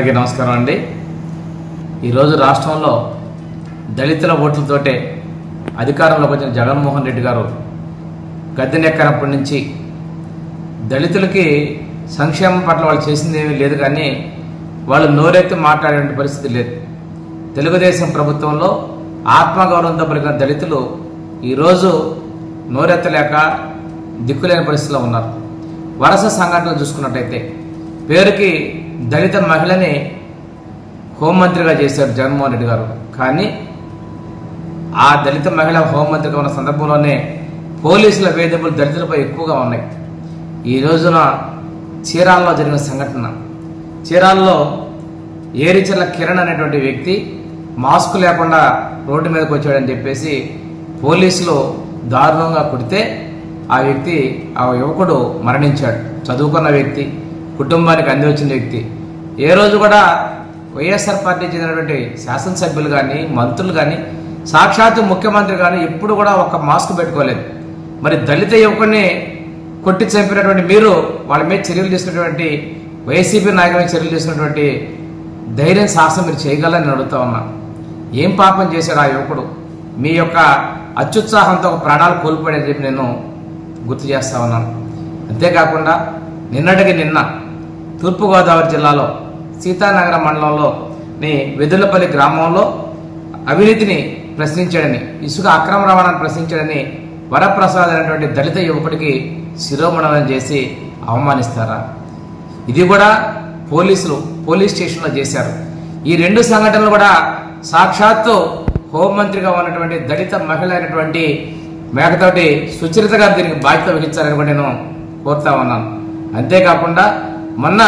అందరికీ నమస్కారం అండి ఈరోజు రాష్ట్రంలో దళితుల ఓట్లతోటే అధికారంలోకి వచ్చిన జగన్మోహన్ రెడ్డి గారు గద్దెనెక్కనప్పటి నుంచి దళితులకి సంక్షేమం పట్ల వాళ్ళు చేసింది ఏమీ లేదు కానీ వాళ్ళు నోరెత్తి మాట్లాడే పరిస్థితి లేదు తెలుగుదేశం ప్రభుత్వంలో ఆత్మగౌరవంతో పలికిన దళితులు ఈరోజు నోరెత్తలేక దిక్కులేని పరిస్థితిలో ఉన్నారు వరుస సంఘటనలు చూసుకున్నట్టయితే పేరుకి దళిత మహిళని హోంమంత్రిగా చేశారు జగన్మోహన్ రెడ్డి గారు కానీ ఆ దళిత మహిళ హోంమంత్రిగా ఉన్న సందర్భంలోనే పోలీసుల వేధింపులు దళితులపై ఎక్కువగా ఉన్నాయి ఈ రోజున చీరాల్లో జరిగిన సంఘటన చీరాల్లో ఏరిచెల్ల కిరణ్ అనేటువంటి వ్యక్తి మాస్క్ లేకుండా రోడ్డు మీదకి వచ్చాడని చెప్పేసి పోలీసులు దారుణంగా కొడితే ఆ వ్యక్తి ఆ యువకుడు మరణించాడు చదువుకున్న వ్యక్తి కుటుంబానికి అంది వచ్చిన వ్యక్తి ఏ రోజు కూడా వైఎస్ఆర్ పార్టీ చెందినటువంటి శాసనసభ్యులు కానీ మంత్రులు కానీ సాక్షాత్తు ముఖ్యమంత్రి కానీ ఎప్పుడు కూడా ఒక మాస్క్ పెట్టుకోలేదు మరి దళిత యువకుడిని కొట్టి చంపినటువంటి మీరు వాళ్ళ మీద చర్యలు తీసుకున్నటువంటి వైసీపీ నాయకుల మీద చర్యలు తీసుకున్నటువంటి ధైర్యం సాహసం మీరు చేయగలని నేను అడుగుతా ఉన్నా ఏం పాపం చేశాడు ఆ యువకుడు మీ యొక్క అత్యుత్సాహంతో ఒక ప్రాణాలు కోల్పోయాడని చెప్పి నేను గుర్తు చేస్తా ఉన్నాను అంతేకాకుండా నిన్నటికి నిన్న తూర్పుగోదావరి జిల్లాలో సీతానగరం మండలంలో నీ వెదులపల్లి గ్రామంలో అవినీతిని ప్రశ్నించాడని ఇసుక అక్రమ రవాణాను ప్రశ్నించాడని వరప్రసాద్ అనేటువంటి దళిత యువకుడికి శిరోమణనం చేసి అవమానిస్తారా ఇది కూడా పోలీసులు పోలీస్ స్టేషన్లో చేశారు ఈ రెండు సంఘటనలు కూడా సాక్షాత్తు హోంమంత్రిగా ఉన్నటువంటి దళిత మహిళ అయినటువంటి మేకతోటి సుచరిత గారు దీనికి బాధ్యత వహించాలని కూడా నేను కోరుతా ఉన్నాను అంతేకాకుండా మొన్న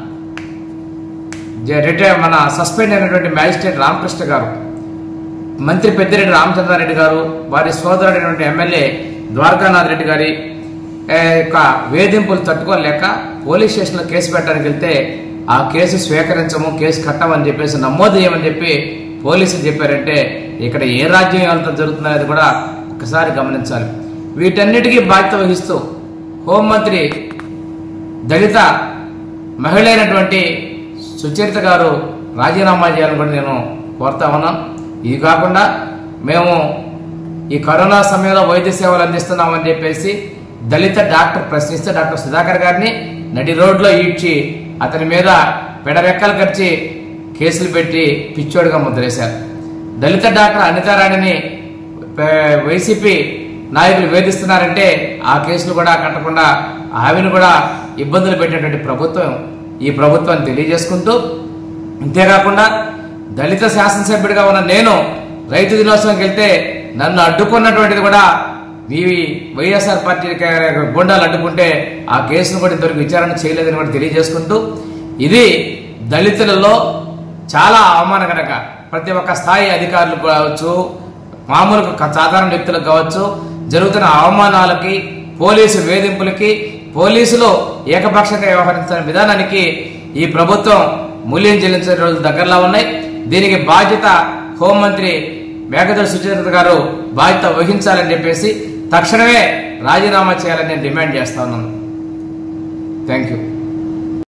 జ- రిటైర్ మన సస్పెండ్ అయినటువంటి మ్యాజిస్ట్రేట్ రామకృష్ణ గారు మంత్రి పెద్దిరెడ్డి రామచంద్రారెడ్డి గారు వారి సోదరుడైనటువంటి ఎమ్మెల్యే ద్వారకానాథ్ రెడ్డి గారి ఏ, యొక్క వేధింపులు తట్టుకోలేక పోలీస్ స్టేషన్లో కేసు పెట్టడానికి వెళ్తే ఆ కేసు స్వీకరించము కేసు కట్టమని చెప్పేసి నమోదు చేయమని చెప్పి పోలీసులు చెప్పారంటే ఇక్కడ ఏ రాజ్యం ఎంత జరుగుతుందనేది కూడా ఒకసారి గమనించాలి వీటన్నిటికీ బాధ్యత వహిస్తూ హోంమంత్రి దళిత మహిళ అయినటువంటి సుచరిత గారు రాజీనామా చేయాలని కూడా నేను కోరుతా ఉన్నాను ఇది కాకుండా మేము ఈ కరోనా సమయంలో వైద్య సేవలు అందిస్తున్నామని చెప్పేసి దళిత డాక్టర్ ప్రశ్నిస్తే డాక్టర్ సుధాకర్ గారిని నడి రోడ్లో ఈడ్చి అతని మీద పెడరెక్కలు ఖర్చి కేసులు పెట్టి పిచ్చోడిగా ముద్రేశారు దళిత డాక్టర్ అనితారాణిని పే- వైసీపీ నాయకులు వేధిస్తున్నారంటే ఆ కేసులు కూడా కట్టకుండా ఆమెను కూడా ఇబ్బందులు పెట్టేటువంటి ప్రభుత్వం ఈ ప్రభుత్వాన్ని తెలియజేసుకుంటూ అంతేకాకుండా దళిత శాసనసభ్యుడిగా ఉన్న నేను రైతు దినోత్సవంకి వెళ్తే నన్ను అడ్డుకున్నటువంటిది కూడా మీ వైఎస్ఆర్ పార్టీ క- గుండాలు అడ్డుకుంటే ఆ కేసును కూడా ఇంతవరకు విచారణ చేయలేదని కూడా తెలియజేసుకుంటూ ఇది దళితులలో చాలా అవమానకరంగా ప్రతి ఒక్క స్థాయి అధికారులు కావచ్చు మామూలు క- సాధారణ వ్యక్తులకు కావచ్చు జరుగుతున్న అవమానాలకి పోలీసు వేధింపులకి పోలీసులు ఏకపక్షంగా వ్యవహరించిన విధానానికి ఈ ప్రభుత్వం మూల్యం చెల్లించే రోజులు దగ్గరలో ఉన్నాయి దీనికి బాధ్యత హోంమంత్రి మేఘదర్ సుచరిత గారు బాధ్యత వహించాలని చెప్పేసి తక్షణమే రాజీనామా చేయాలని నేను డిమాండ్ చేస్తా ఉన్నాను థ్యాంక్ యూ